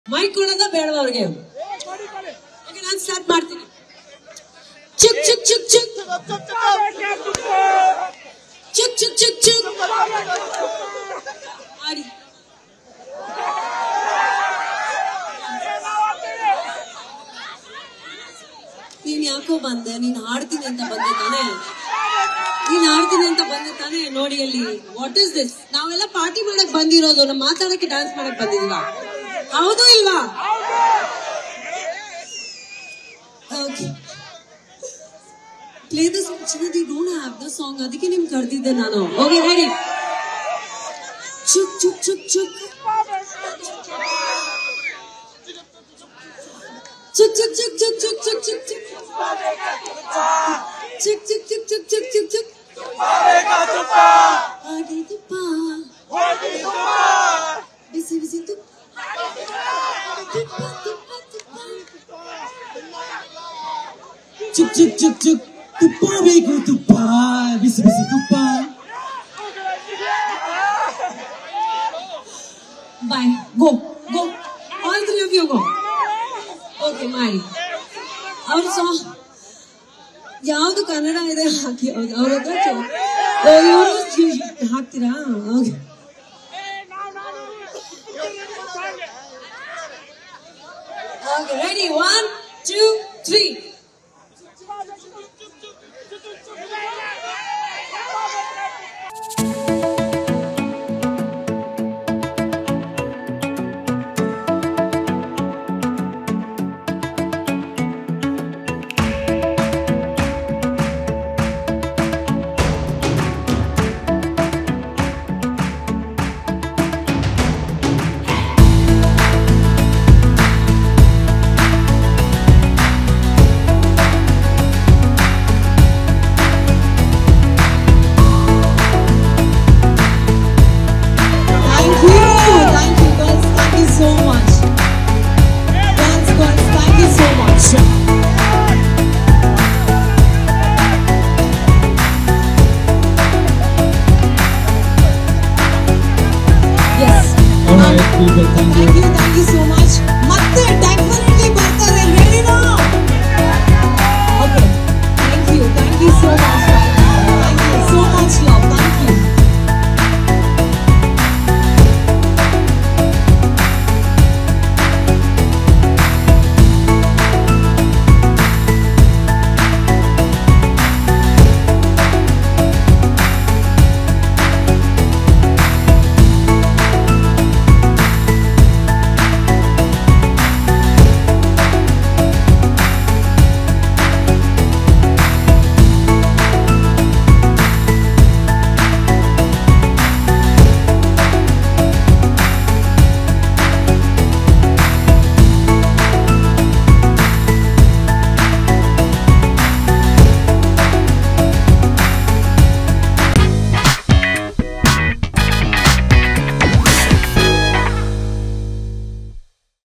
Mic ಕೊಡೋದ ಬೇಡವ ಅವ್ರಿಗೆ okay ನಾನು start ಮಾಡ್ತೀನಿ ಚುಕ್ ಚುಕ್ ಚುಕ್ ಚುಕ್ ಚುಕ್ ಚುಕ್ ಚುಕ್ ಚುಕ್ ಮಾಡಿ ನೀನ್ ಯಾಕೋ ಬಂದೆ ನೀನ್ ಹಾಡ್ತೀನಿ ಅಂತ ಬಂದೆ ತಾನೇ ನೀನ್ ಹಾಡ್ತೀನಿ ಅಂತ ಬಂದೆ ತಾನೇ ನೋಡಿ ಅಲ್ಲಿ ವಾಟ್ ಇಸ್ ದಿಸ್ ನಾವೆಲ್ಲ ಪಾರ್ಟಿ ಮಾಡಕ್ ಬಂದಿರೋದು ನಮ್ಮ ಮಾತಾಡಕ್ಕೆ ಡ್ಯಾನ್ಸ್ ಮಾಡಕ್ ಬಂದಿಲ್ವಾ ಹೌದು ಇಲ್ವಾ ಓಕೆ ಪ್ಲೇ ದ ಸಾಂಗ್ ಚಿನ್ನದಿ ಡೋಂಟ್ ಹ್ಯಾವ್ ದ ಸಾಂಗ್ ಅದಕ್ಕೆ ನಿಮ್ ಕರೆದಿದ್ದೆ ನಾನು ಓಕೆ ರೆಡಿ ಚುಕ್ ಚುಕ್ ಚುಕ್ ಚುಕ್ ಚುಕ್ ಚುಕ್ ಚುಕ್ ಚುಕ್ ಚುಕ್ ಚುಕ್ ಚುಕ್ ಚುಕ್ ಚುಕ್ ಚುಕ್ ಚುಕ್ ಚುಕ್ ಚುಕ್ ಚುಕ್ ಚುಕ್ ಹಾಗೆ ತುಪ್ಪ ಬಿಸಿ ಬಿಸಿ ತುಪ್ಪ ತುಪ್ಪ ತುಪ್ಪ ತುಪ್ಪ ಚುಕ್ ಚುಕ್ ಚುಕ್ ಚುಕ್ ತುಪ್ಪ ಬೇಕು ತುಪ್ಪ ಬಿಸಿ ಬಿಸಿ ತುಪ್ಪ Bye. Go. Go. All three of you go. Okay ಮಾಡಿ ಅವ್ರ ಸಾ ಯಾವ್ದು ಕನ್ನಡ ಇದೆ ಹಾಕಿ ಅವ್ರ ಅವ್ರ ಹತ್ರ ಚೊ- ಓ, ಇವ್ರು ಹಾಕ್ತೀರಾ okay okay ready one two three